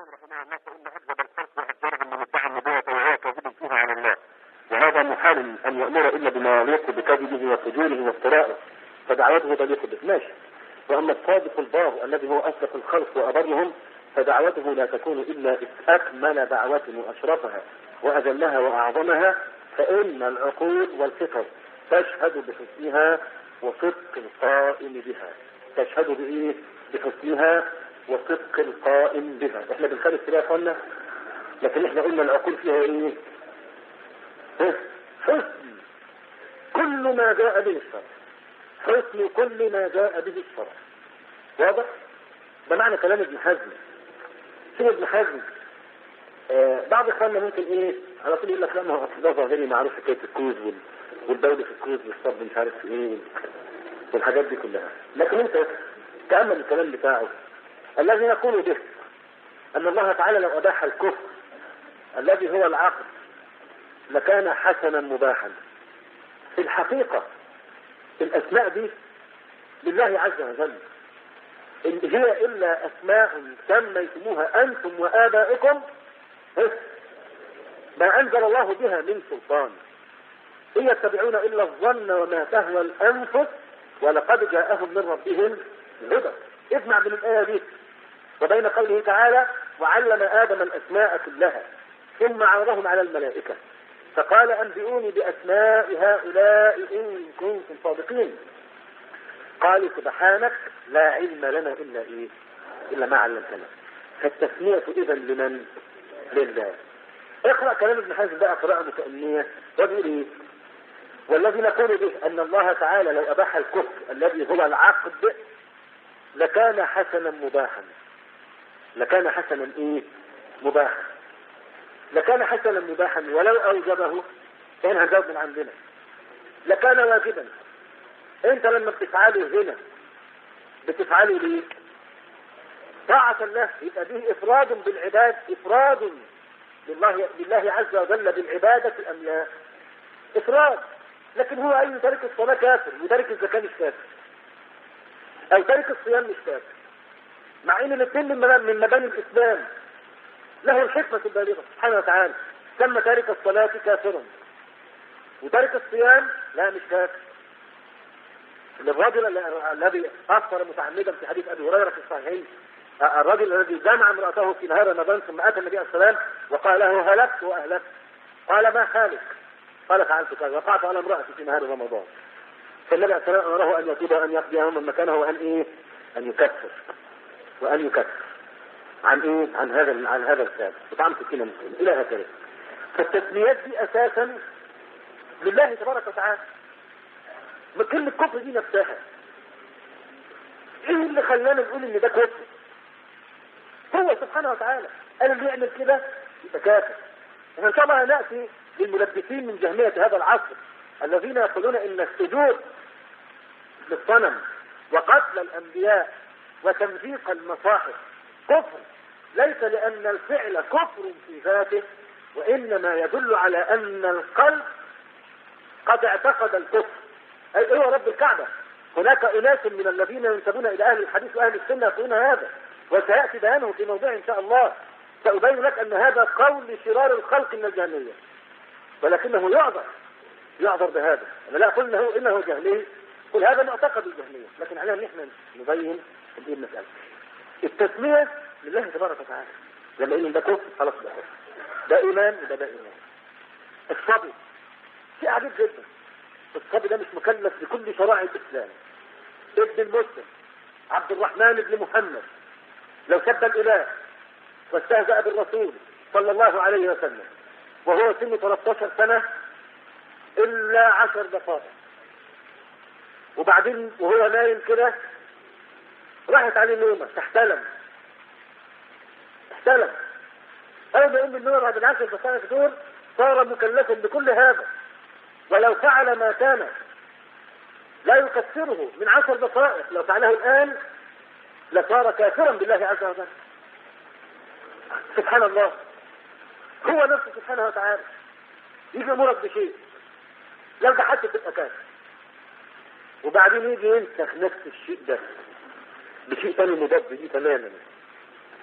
رحمه الله فإن أكذب الخلق وأكثرهم من ادعى النبوة وهو كاذب فيها على الله وهذا محال أن يأمر إلا بما يليق بكذبه وفجوره وافترائه فدعوته تليق به ماشي وأما الصادق البار الذي هو أصدق الخلق وأبرهم فدعوته لا تكون إلا أكمل دعوة وأشرفها وأجلها وأعظمها فإن العقول والفطر تشهد بحسنها وصدق القائم بها تشهد بإيه؟ بحسنها وصدق القائم بها احنا بنخالف كده يا اخوانا لكن احنا قلنا العقول فيها ايه ها؟ حسن كل ما جاء به الشرع حسن كل ما جاء به الشرع واضح ده معنى كلام ابن حزم شوف ابن حزم آه بعض اخواننا ممكن ايه على طول يقول لك لا ما هو اصل ده ظاهري معروف حكايه الكوز وال... والدولة في الكوز والصب مش عارف ايه والحاجات دي كلها لكن انت تأمل الكلام بتاعه الذي نقول به ان الله تعالى لو اباح الكفر الذي هو العقل لكان حسنا مباحا في الحقيقة الاسماء دي لله عز وجل ان هي الا اسماء سميتموها انتم وابائكم ما انزل الله بها من سلطان ان يتبعون الا الظن وما تهوى الانفس ولقد جاءهم من ربهم هدى اسمع من الايه دي وبين قوله تعالى وعلم ادم الاسماء كلها ثم عرضهم على الملائكه فقال انبئوني باسماء هؤلاء ان كنتم صادقين قالوا سبحانك لا علم لنا الا ايه الا ما علمتنا فالتسميه اذا لمن لله اقرا كلام ابن حزم بقى قراءه متأنية وبيقول ايه والذي نقول به ان الله تعالى لو اباح الكفر الذي هو العقد لكان حسنا مباحا لكان حسنا ايه مباحا لكان حسنا مباحا ولو اوجبه كان هنجاوب من عندنا لكان واجبا انت لما بتفعله هنا بتفعله ليه طاعة الله يبقى به افراد بالعباد افراد لله لله عز وجل بالعبادة ام لا افراد لكن هو اي تارك الصلاة كافر وتارك الزكاة مش كافر او تارك الصيام مش كافر مع ان الاثنين من من مباني الاسلام له الحكمة البالغة سبحانه وتعالى سمى تارك الصلاة كافرا وتارك الصيام لا مش كافر الرجل الذي افطر متعمدا في حديث ابي هريره في الصحيحين الرجل الذي جمع امراته في نهار رمضان ثم اتى النبي عليه السلام وقال له هلكت واهلكت قال ما حالك؟ قال فعلت كذا وقعت على امرأتي في نهار رمضان فالنبي عليه السلام امره ان يتوب وان يقضي يوما مكانه وان ايه؟ ان يكفر وان يكفر عن ايه؟ عن هذا عن هذا الكافر وطعم سكينه مسلم الى اخره فالتسميات دي اساسا لله تبارك وتعالى كلمة كفر دي نفسها ايه اللي خلانا نقول ان ده كفر هو سبحانه وتعالى قال اللي يعمل كده يبقى كافر احنا ان شاء الله هناتي للملبسين من جهمية هذا العصر الذين يقولون ان السجود للصنم وقتل الانبياء وتمزيق المصاحف كفر ليس لان الفعل كفر في ذاته وانما يدل على ان القلب قد اعتقد الكفر اي هو رب الكعبة هناك اناس من الذين ينسبون الى اهل الحديث واهل السنة يقولون هذا وسيأتي بيانه في موضوع ان شاء الله سأبين لك ان هذا قول شرار الخلق من الجهمية ولكنه يعذر يعذر بهذا انا لا اقول انه انه جهمي قل هذا معتقد الجهمية لكن علينا ان احنا نبين ايه المسألة التسمية لله تبارك وتعالى لما يقول ده كفر خلاص ده كفر ده ايمان وده ده ايمان الصبر شيء عجيب جدا الصبي ده مش مكلف بكل شرائع الاسلام ابن المسلم عبد الرحمن بن محمد لو سب الاله واستهزأ بالرسول صلى الله عليه وسلم وهو سنه 13 سنة الا عشر دقائق وبعدين وهو نايم كده راحت عليه نومه احتلم احتلم اول ما يقوم من النوم بعد العشر دقائق دول صار مكلفا بكل هذا ولو فعل ما كان لا يكفره من عشر دقائق لو فعله الآن لصار كافرا بالله عز وجل سبحان الله هو نفسه سبحانه وتعالى يجي يمرك بشيء لو ده حتى تبقى كافر وبعدين يجي ينسخ نفس الشيء ده بشيء ثاني مضاد ليه تماما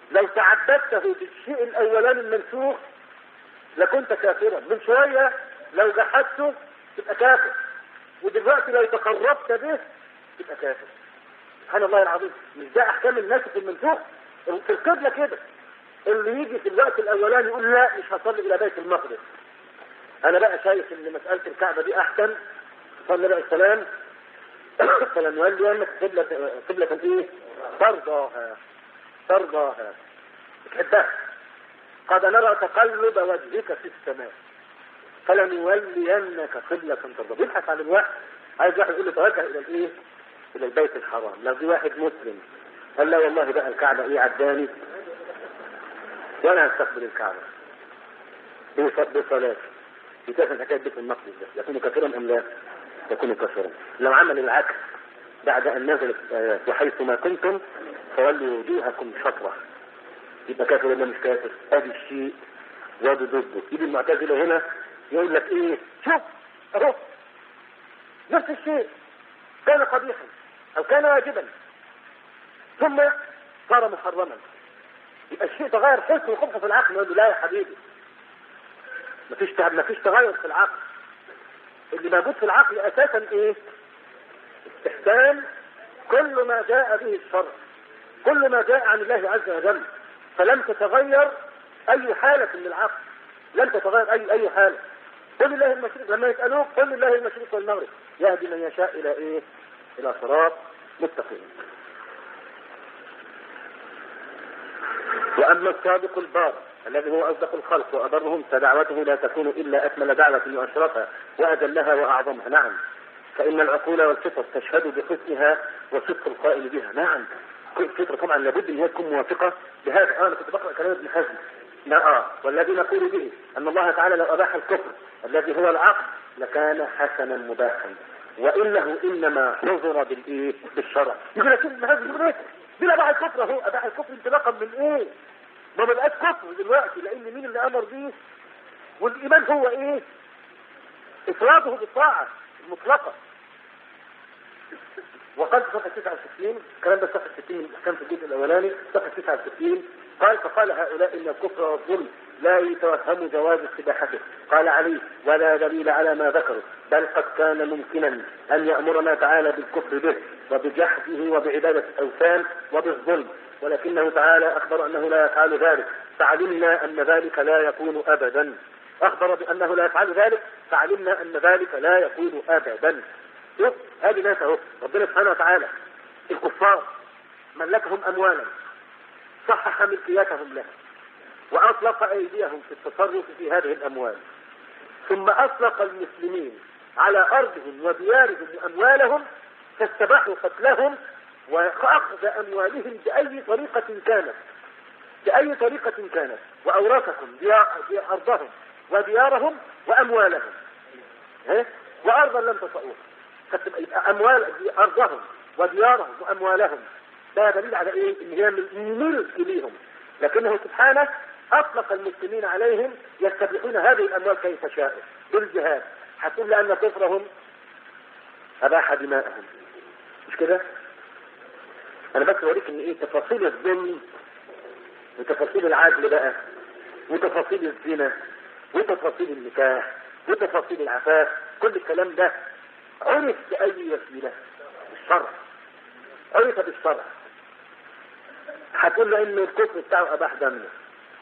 لو تعبدته بالشيء الاولاني المنسوخ لكنت كافرا من شوية لو جحدته تبقى كافر ودلوقتي لو تقربت به تبقى كافر سبحان الله العظيم مش ده احكام الناس في المنسوخ في القبلة كده اللي يجي في الوقت الاولاني يقول لا مش هصلي الى بيت المقدس انا بقى شايف ان مسألة الكعبة دي احسن صلى الله عليه وسلم فلنولي قبلة قبلة ايه ترضاها ترضاها تحبها قد نرى تقلب وجهك في السماء فلنولينك قبلة ترضى بيبحث عن الواحد عايز واحد يقول له توجه الى الايه؟ الى البيت الحرام لو دي واحد مسلم قال لا والله بقى الكعبة ايه عداني وانا هستقبل الكعبة بصلاتي يتفق حكاية بيت المقدس ده يكون كافرا ام لا؟ يكون كافرا لو عمل العكس بعد ان نزلت الايات وحيث ما كنتم فولوا وجوهكم شطره يبقى كافر ولا مش كافر ادي الشيء وادي ضده يجي المعتزله هنا يقول لك ايه شوف اهو نفس الشيء كان قبيحا او كان واجبا ثم صار محرما يبقى الشيء تغير حسن وقبح في العقل يقول له لا يا حبيبي مفيش مفيش تغير في العقل اللي موجود في العقل اساسا ايه استحسان كل ما جاء به الشرع كل ما جاء عن الله عز وجل فلم تتغير اي حالة من العقل لم تتغير اي اي حالة قل الله المشرق لما يسألوك قل الله المشرق والمغرب يهدي من يشاء الى ايه الى صراط مستقيم واما الصادق البار الذي هو اصدق الخلق وابرهم فدعوته لا تكون الا اكمل دعوة واشرفها واجلها واعظمها نعم فان العقول والفطر تشهد بحسنها وصدق القائل بها نعم كل فطرة طبعا لابد ان هي تكون موافقة بهذا آه انا كنت بقرأ كلام ابن حزم لا اه والذي نقول به ان الله تعالى لو اباح الكفر الذي هو العقل لكان حسنا مباحا وانه انما نظر بالايه بالشرع يقول لك ابن حزم يقول ايه بلا اباح الكفر اهو اباح الكفر انطلاقا من ايه ما بقاش كفر دلوقتي لان مين اللي امر بيه والايمان هو ايه افراده بالطاعة المطلقة وقال في صفحة 69 الكلام ده صفحة 60 من الأحكام في الجزء الأولاني صفحة 69 قال فقال هؤلاء إن الكفر والظلم لا يتوهم جواز استباحته قال علي ولا دليل على ما ذكروا بل قد كان ممكنا أن يأمرنا تعالى بالكفر به وبجحده وبعبادة الأوثان وبالظلم ولكنه تعالى أخبر أنه لا يفعل ذلك فعلمنا أن ذلك لا يكون أبدا أخبر بأنه لا يفعل ذلك فعلمنا أن ذلك لا يكون أبدا شوف ادي ناس اهو ربنا سبحانه وتعالى الكفار ملكهم اموالا صحح ملكيتهم لها واطلق ايديهم في التصرف في هذه الاموال ثم اطلق المسلمين على ارضهم وديارهم واموالهم فاستباحوا قتلهم واخذ اموالهم باي طريقه كانت باي طريقه كانت واورثهم ارضهم وديارهم واموالهم وارضا لم تطئوها اموال ارضهم وديارهم واموالهم ده دليل على ايه ان هي ملك ليهم لكنه سبحانه اطلق المسلمين عليهم يستبيحون هذه الاموال كيف شاءوا بالجهاد هتقول لان كفرهم اباح دماءهم مش كده انا بس بوريك ان ايه تفاصيل الظلم وتفاصيل العدل بقى وتفاصيل الزنا وتفاصيل النكاح وتفاصيل العفاف كل الكلام ده عرف بأي وسيلة بالشرع عرف بالشرع هتقول له ان الكفر بتاعه اباح دمه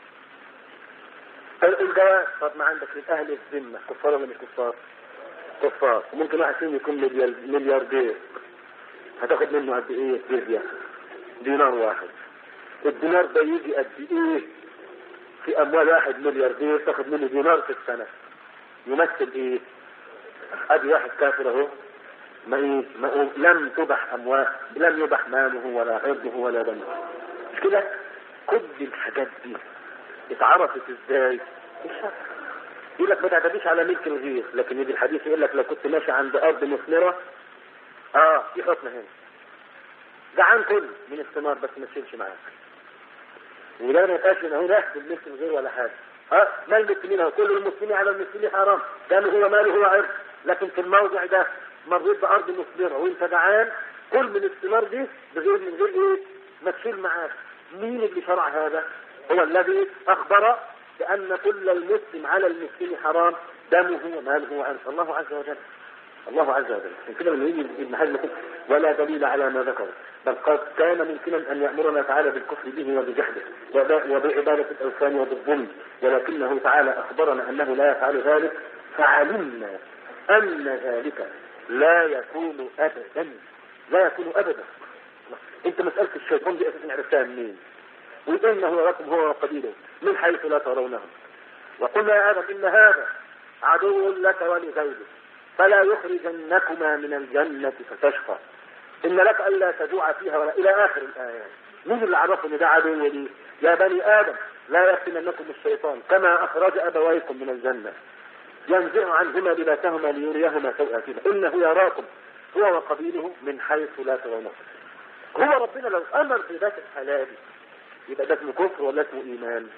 الجواز طب ما عندك اهل الذمة كفار ولا مش كفار كفار وممكن واحد فيهم يكون ملياردير هتاخد منه قد ايه جزية دينار واحد الدينار ده يجي قد ايه في اموال واحد ملياردير تاخد منه دينار في السنة يمثل ايه ادي واحد كافر اهو ما ايه ما إيه؟ لم تبح اموال لم يبح ماله ولا عرضه ولا دمه مش كده كل الحاجات دي اتعرفت ازاي الشرع يقول لك ما تعتديش على ملك الغير لكن يجي الحديث يقول لك لو كنت ماشي عند ارض مثمره اه في حكم هنا جعان كل من الثمار بس ما تشيلش معاك وده ما يبقاش ان هو ناخد ملك الغير ولا حاجه اه ما المسلمين هو كل المسلمين على المسلمين حرام دمه هو ماله هو عرض لكن في الموضع ده مريت بارض مثمره وانت جعان كل من الثمار دي بغير من غير ايه ما تشيل معاك مين اللي شرع هذا هو الذي اخبر بان كل المسلم على المسلم حرام دمه وماله وعنه الله عز وجل الله عز وجل من كده لما يجي ابن حزم ولا دليل على ما ذكر بل قد كان ممكنا ان يامرنا تعالى بالكفر به وبجحده وبعباده الاوثان وبالظلم ولكنه تعالى اخبرنا انه لا يفعل ذلك فعلمنا ان ذلك لا يكون ابدا لا يكون ابدا انت مساله الشيطان دي اساسا عرفتها منين؟ وانه يراكم هو وقبيله من حيث لا ترونهم وقلنا يا ادم ان هذا عدو لك ولغيرك فلا يخرجنكما من الجنة فتشقى إن لك ألا تجوع فيها ولا إلى آخر الآيات مين اللي عرفه إن ده عدو لي يا بني آدم لا يفتننكم الشيطان كما أخرج أبويكم من الجنة ينزع عنهما لباسهما ليريهما سوءاتهما إنه يراكم هو وقبيله من حيث لا ترونه هو ربنا لو أمر بذات الحلال يبقى ده اسمه كفر ولا اسمه إيمان؟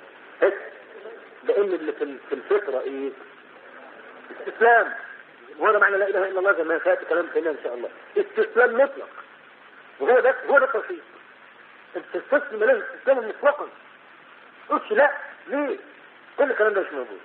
لأن اللي في الفطرة إيه؟ استسلام وهذا معنى لا اله الا الله زي ما سياتي كلام تاني ان شاء الله استسلام مطلق وهو ده هو ده التوحيد انت تستسلم لازم تستسلم مطلقا قلتش لا ليه كل الكلام ده مش موجود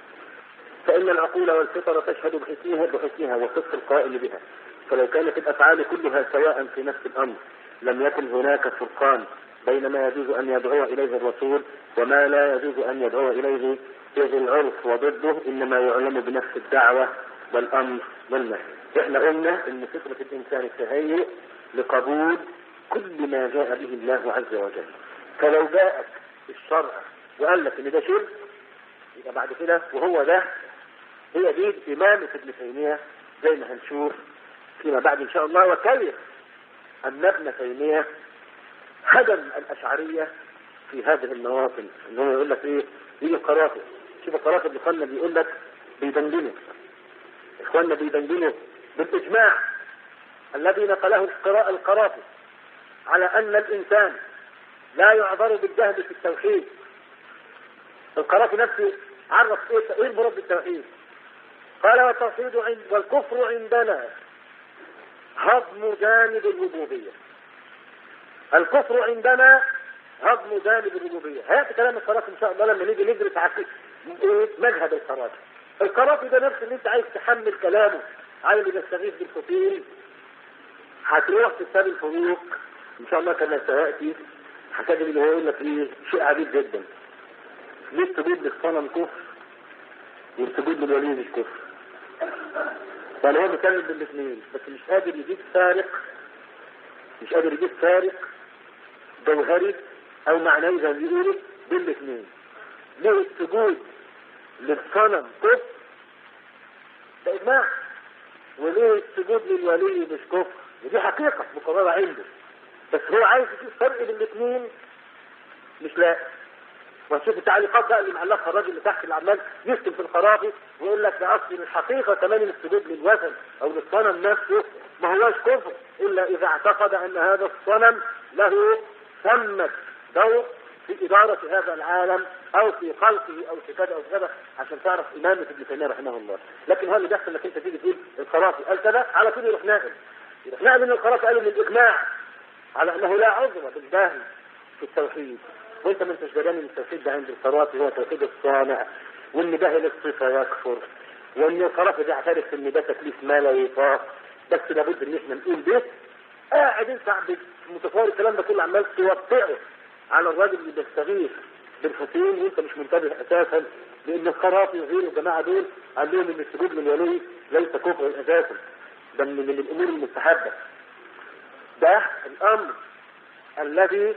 فان العقول والفطر تشهد بحسنها بحسنها وصدق القائل بها فلو كانت الافعال كلها سواء في نفس الامر لم يكن هناك فرقان بين ما يجوز ان يدعو اليه الرسول وما لا يجوز ان يدعو اليه إذ العرف وضده انما يعلم بنفس الدعوه والامر والنهي احنا قلنا ان فطرة الانسان التهيئ لقبول كل ما جاء به الله عز وجل فلو جاءك الشرع وقال لك ان ده شرك يبقى بعد كده وهو ده هي دي إمامة ابن تيمية زي ما هنشوف فيما بعد إن شاء الله وكيف أن ابن تيمية هدم الأشعرية في هذه المواطن إن هو يقول لك إيه يجي القرافة شوف القرافة اللي قلنا بيقول لك بيدندنك اخواننا بيبينوا بالاجماع الذي نقله القراء القرافي على ان الانسان لا يعذر بالجهل في التوحيد القرافي نفسه عرف ايه ايه المراد بالتوحيد قال والتوحيد عند والكفر عندنا هضم جانب الربوبيه الكفر عندنا هضم جانب الربوبيه هياتي كلام القرافي ان شاء الله لما نيجي ندرس عقيده مذهب القرافي القرافي ده نفس اللي انت عايز تحمل كلامه على اللي بيستغيث بالفتيل هتروح في كتاب الفروق ان شاء الله كما سياتي هتجد اللي هو يقول لك ايه شيء عجيب جدا ليه السجود للصنم كفر والسجود للولي مش كفر يعني هو بيتكلم بالاثنين بس مش قادر يجيب فارق مش قادر يجيب فارق جوهري او معنوي زي ما بيقولوا بالاثنين ليه السجود للصنم كفر ده اجماع وليه السجود للولي مش كفر ودي حقيقة مقررة عنده بس هو عايز يشوف فرق بين الاثنين مش لا وهنشوف التعليقات بقى اللي معلقها الراجل اللي تحت اللي عمال يشتم في الخرافي ويقول لك ده اصل الحقيقه كمان السجود للوثن او للصنم نفسه ما هواش كفر الا اذا اعتقد ان هذا الصنم له ثمة دور في إدارة هذا العالم أو في خلقه أو في كذا أو في كذا عشان تعرف إمامة ابن تيمية رحمه الله لكن هو اللي بيحصل إنك أنت تيجي تقول الخرافي قال كذا على طول يروح نائم يروح نائم إن الخرافي قالوا من الإجماع على أنه لا عذر بالجهل في التوحيد وأنت ما أنتش دراني من التوحيد ده عند الخرافي هو توحيد الصانع وإن جاهل الصفة يكفر وإن الخرافي بيعترف إن ده تكليف ما لا يطاق بس لابد إن إحنا نقول به قاعد أنت متصور الكلام ده كله عمال توقعه على الراجل اللي بيستغيث بالحسين وانت مش منتبه اساسا لان الخرافي وغير الجماعه دول قال لهم ان السجود للولي ليس كفر اساسا ده من, من الامور المستحبه ده الامر الذي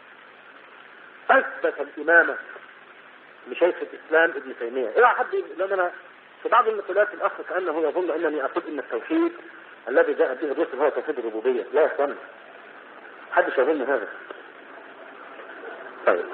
اثبت الامامه لشيخ الاسلام ابن تيميه اوعى حد لان انا في بعض النقلات الاخ كانه يظن انني اقول ان التوحيد الذي جاء به الرسل هو توحيد الربوبيه لا يا حدش يظن هذا طيب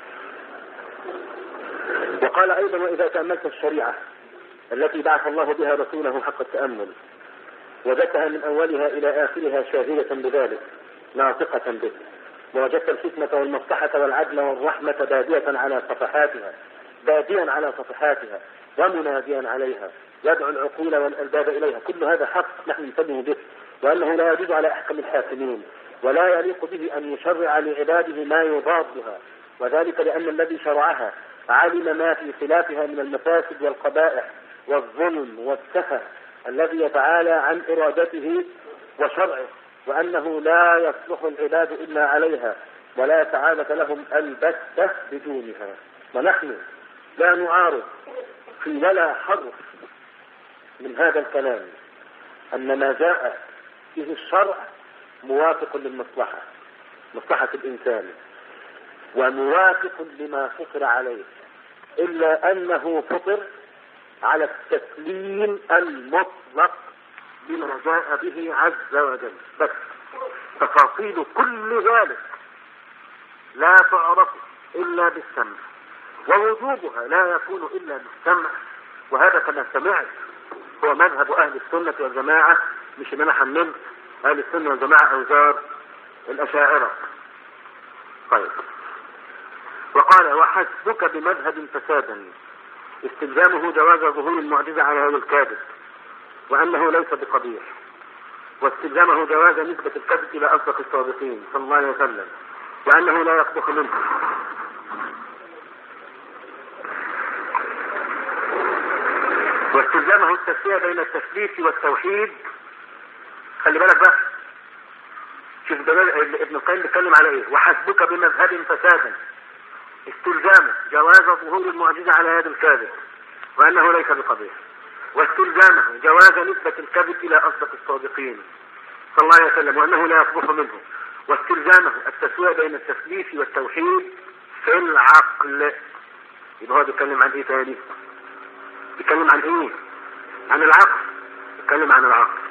وقال ايضا واذا تاملت الشريعه التي بعث الله بها رسوله حق التامل وجدتها من اولها الى اخرها شاهده بذلك ناطقه به ووجدت الحكمه والمصلحه والعدل والرحمه باديه على صفحاتها باديا على صفحاتها ومناديا عليها يدعو العقول والالباب اليها كل هذا حق نحن ننتبه به وانه لا يجوز على احكم الحاكمين ولا يليق به أن يشرع لعباده ما يضادها وذلك لأن الذي شرعها علم ما في خلافها من المفاسد والقبائح والظلم والسفه الذي يتعالى عن إرادته وشرعه وأنه لا يصلح العباد إلا عليها ولا سعادة لهم البتة بدونها ونحن لا نعارض في ولا حرف من هذا الكلام أن ما جاء به الشرع موافق للمصلحة مصلحة الإنسان وموافق لما فطر عليه إلا أنه فطر على التسليم المطلق بما جاء به عز وجل بس تفاصيل كل ذلك لا تعرف إلا بالسمع ووجوبها لا يكون إلا بالسمع وهذا كما سمعت هو مذهب أهل السنة والجماعة مش إن أنا حملت أهل السنة والجماعة أوزار الأشاعرة طيب وقال وحسبك بمذهب فسادا استلزامه جواز ظهور المعجزة على هذا الكاذب وأنه ليس بقبيح واستلزامه جواز نسبة الكذب إلى أصدق الصادقين صلى الله عليه وسلم وأنه لا يقبح منه واستلزامه التسوية بين التثبيت والتوحيد خلي بالك بقى شوف ابن القيم بيتكلم على ايه وحسبك بمذهب فسادا استلزامه جواز ظهور المعجزة على يد الكاذب وأنه ليس بقبيح واستلزامه جواز نسبة الكذب إلى أصدق الصادقين صلى الله عليه وسلم وأنه لا يقبح منه واستلزامه التسوية بين التثليث والتوحيد في العقل يبقى هو بيتكلم عن ايه تاني؟ بيتكلم عن ايه؟ عن العقل بيتكلم عن العقل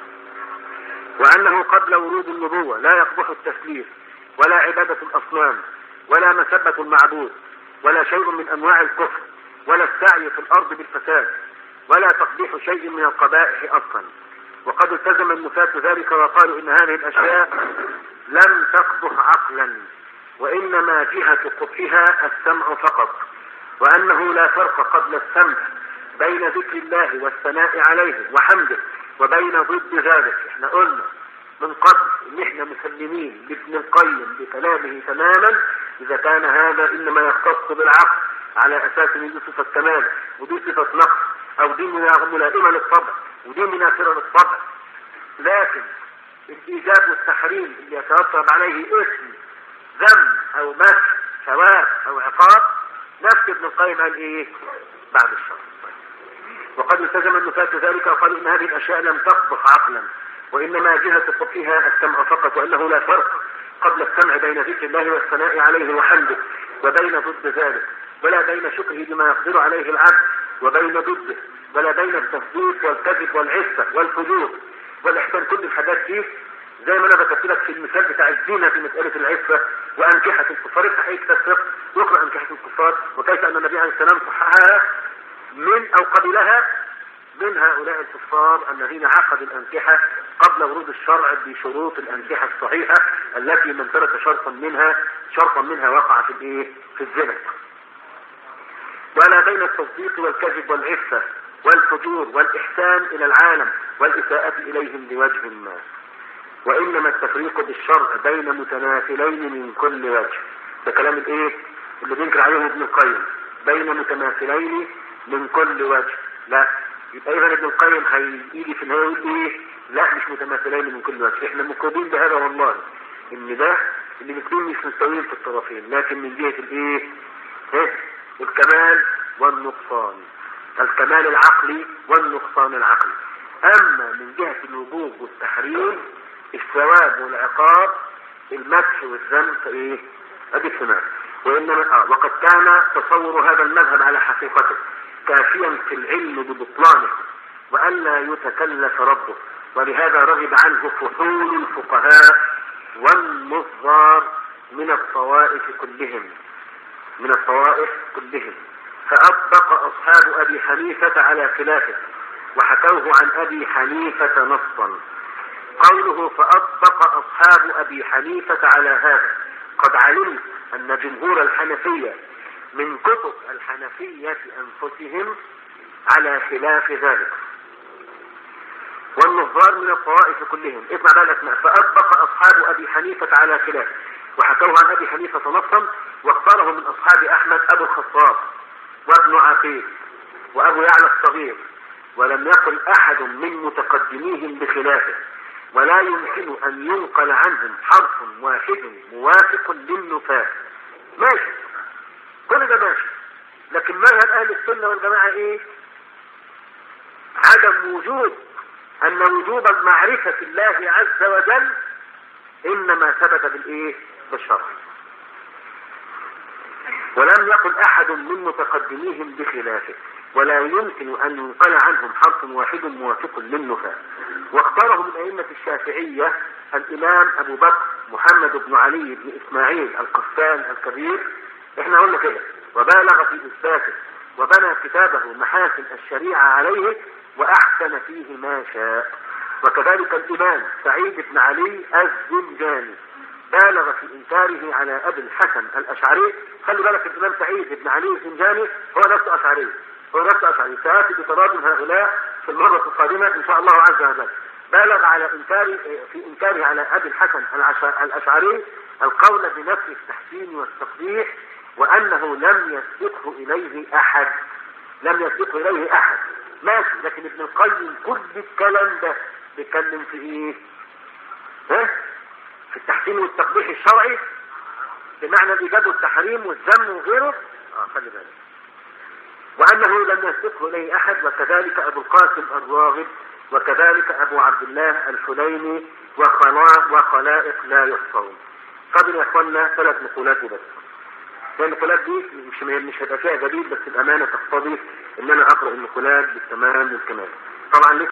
وأنه قبل ورود النبوة لا يقبح التثليث ولا عبادة الأصنام ولا مسبة المعبود ولا شيء من أنواع الكفر ولا السعي في الأرض بالفساد ولا تقبيح شيء من القبائح أصلا وقد التزم النفاة ذلك وقالوا إن هذه الأشياء لم تقبح عقلا وإنما جهة قبحها السمع فقط وأنه لا فرق قبل السمع بين ذكر الله والثناء عليه وحمده وبين ضد ذلك احنا قلنا من قبل ان احنا مسلمين لابن القيم بكلامه تماما اذا كان هذا انما يختص بالعقل على اساس ان دي صفه كمال ودي صفه نقص او دي ملائمه للطبع ودي منافره للطبع لكن الايجاب والتحريم اللي يترتب عليه اسم ذم او مسح ثواب او عقاب نفس ابن القيم قال ايه بعد الشر وقد التزم النفاة ذلك وقالوا ان هذه الاشياء لم تقبح عقلا وانما جهة قبحها السمع فقط وانه لا فرق قبل السمع بين ذكر الله والثناء عليه وحمده وبين ضد ذلك ولا بين شكره بما يقدر عليه العبد وبين ضده ولا بين التصديق والكذب والعفة والفجور والإحسان كل الحاجات دي زي ما انا ذكرت لك في المثال بتاع الزينه في مساله العفه وانكحه الكفار افتح اي كتاب فقه واقرا انكحه الكفار وكيف ان النبي عليه السلام صححها من او قبلها من هؤلاء الكفار الذين عقدوا الانكحه قبل ورود الشرع بشروط الانكحه الصحيحه التي من ترك شرطا منها شرطا منها وقع في الايه؟ في الزنا. ولا بين التصديق والكذب والعفه والفجور والإحسان إلى العالم والإساءة إليهم بوجه ما وإنما التفريق بالشرع بين متماثلين من كل وجه ده كلام الإيه اللي بينكر عليهم ابن القيم بين متماثلين من كل وجه لا يبقى إذا ابن القيم هيجي في النهاية يقول إيه لا مش متماثلين من كل وجه إحنا مقربين بهذا والله إن ده اللي بيكون مش مستويين في الطرفين لكن من جهة الإيه ها الكمال والنقصان الكمال العقلي والنقصان العقلي اما من جهة الوجوب والتحريم الثواب والعقاب المدح والذم فايه ادي الثمان وانما آه وقد كان تصور هذا المذهب على حقيقته كافيا في العلم ببطلانه والا يتكلف ربه ولهذا رغب عنه فحول الفقهاء والنظار من الطوائف كلهم من الطوائف كلهم فأطبق أصحاب أبي حنيفة على خلافه وحكوه عن أبي حنيفة نصا قوله فأطبق أصحاب أبي حنيفة على هذا قد علمت أن جمهور الحنفية من كتب الحنفية أنفسهم على خلاف ذلك والنظار من الطوائف كلهم اسمع بقى الاسماء فاطبق اصحاب ابي حنيفه على خلافه وحكوه عن ابي حنيفه نصا واختاره من اصحاب احمد ابو الخطاب وابن عقيل وابو يعلى الصغير ولم يقل احد من متقدميهم بخلافه ولا يمكن ان ينقل عنهم حرف واحد موافق للنفاة ماشي كل ده ماشي لكن مذهب اهل السنه والجماعه ايه عدم وجود ان وجوب معرفه الله عز وجل انما ثبت بالايه بالشرع ولم يقل احد من متقدميهم بخلافه ولا يمكن ان ينقل عنهم حرف واحد موافق للنفاة واختاره من ائمة الشافعية الامام ابو بكر محمد بن علي بن اسماعيل القفال الكبير احنا قلنا كده وبالغ في اثباته وبنى كتابه محاسن الشريعة عليه واحسن فيه ما شاء وكذلك الامام سعيد بن علي الزنجاني بالغ في انكاره على ابي الحسن الاشعري خلي بالك الامام سعيد بن علي الزنجاني هو نفسه اشعري هو نفسه اشعري سياتي بتراجم هؤلاء في المره القادمه ان شاء الله عز وجل بالغ على انكار في انكاره على ابي الحسن الاشعري القول بنفي التحسين والتقبيح وانه لم يسبقه اليه احد لم يسبقه اليه احد ماشي لكن ابن القيم كل الكلام ده بيتكلم في ايه ها في التحسين والتقبيح الشرعي بمعنى الايجاب والتحريم والذم وغيره اه خلي بالك وانه لم يسبقه اليه احد وكذلك ابو القاسم الراغب وكذلك ابو عبد الله الحليمي وخلائق لا يحصون قبل يا اخوانا ثلاث نقولات بس النقولات دي مش مش هيبقى فيها جديد بس الامانه تقتضي ان انا اقرا النقولات بالتمام والكمال طبعا لسه